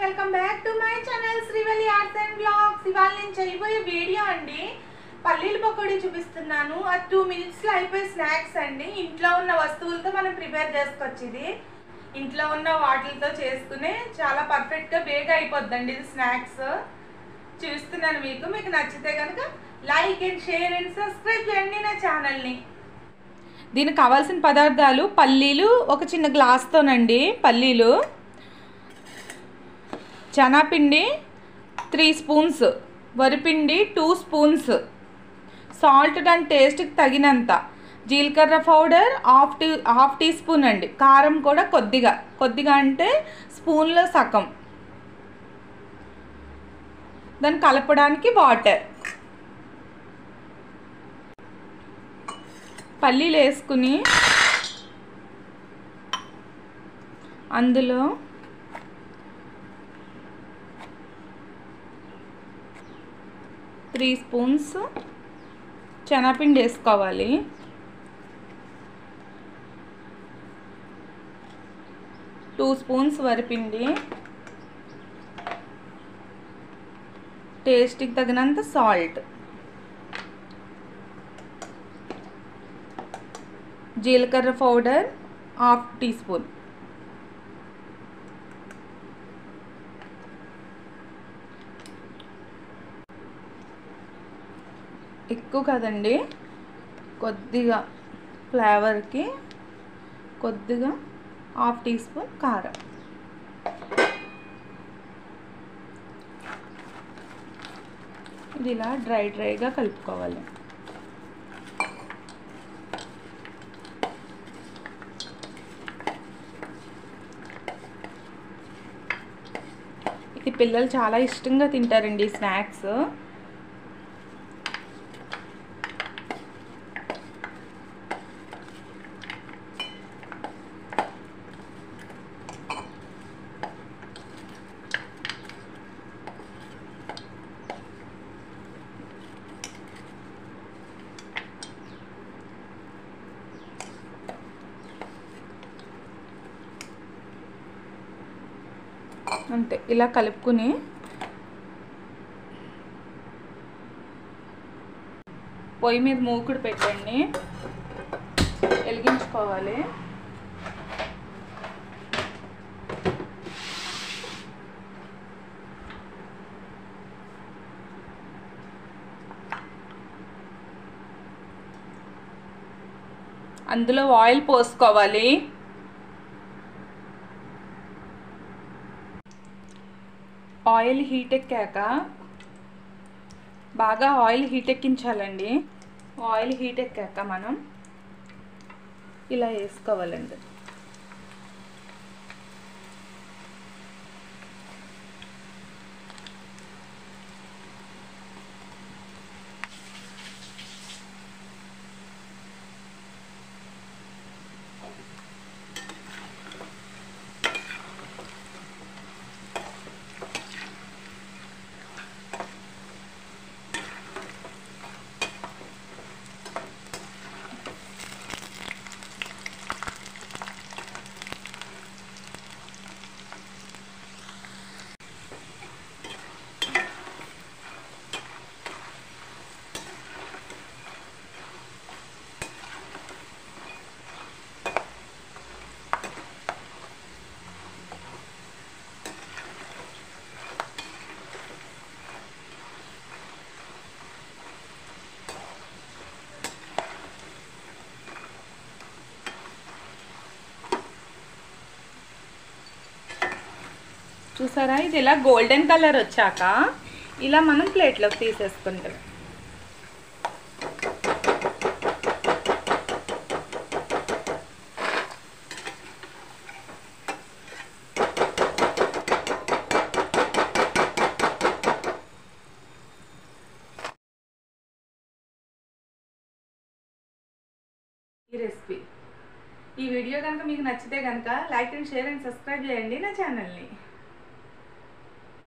welcome back to my channel Srivalli arts and blogs ఇవాళ నేను చేయబోయే వీడియో అండి పల్లీల పకోడీ చూపిస్తున్నాను అది టూ మినిట్స్లో అయిపోయే స్నాక్స్ అండి ఇంట్లో ఉన్న వస్తువులతో మనం ప్రిపేర్ చేసుకోవచ్చు ఇది ఇంట్లో ఉన్న వాటిలతో చేసుకునే చాలా పర్ఫెక్ట్గా బేగా అయిపోద్దండి ఇది స్నాక్స్ చూపిస్తున్నాను మీకు మీకు నచ్చితే కనుక like and share and subscribe చేయండి నా ఛానల్ని దీనికి కావాల్సిన పదార్థాలు పల్లీలు ఒక చిన్న గ్లాస్తోనండి పల్లీలు చనాపిండి త్రీ స్పూన్స్ వరిపిండి టూ స్పూన్స్ సాల్ట్ దాని టేస్ట్కి తగినంత జీలకర్ర powder half tea half teaspoon అండి కారం కూడా కొద్దిగా కొద్దిగా అంటే స్పూన్లో సగం దాన్ని కలపడానికి వాటర్ పల్లీలు వేసుకుని అందులో త్రీ స్పూన్స్ శనగపిండి వేసుకోవాలి టూ స్పూన్స్ వరిపిండి టేస్ట్కి తగినంత సాల్ట్ జీలకర్ర పౌడర్ హాఫ్ టీ స్పూన్ ఎక్కువ కదండి కొద్దిగా ఫ్లేవర్కి కొద్దిగా హాఫ్ టీ స్పూన్ కారం ఇది ఇలా డ్రై డ్రైగా కలుపుకోవాలి ఇది పిల్లలు చాలా ఇష్టంగా తింటారండి స్నాక్స్ అంతే ఇలా కలుపుకుని పొయ్యి మీద మూకుడు పెట్టండి వెలిగించుకోవాలి అందులో ఆయిల్ పోసుకోవాలి ఆయిల్ హీట్ ఎక్కాక బాగా ఆయిల్ హీట్ ఎక్కించాలండి ఆయిల్ హీట్ ఎక్కాక మనం ఇలా వేసుకోవాలండి చూసారా ఇది ఇలా గోల్డెన్ కలర్ వచ్చాక ఇలా మనం ప్లేట్లోకి తీసేసుకుంటాం ఈ రెసిపీ ఈ వీడియో కనుక మీకు నచ్చితే కనుక like and share and subscribe చేయండి నా ఛానల్ని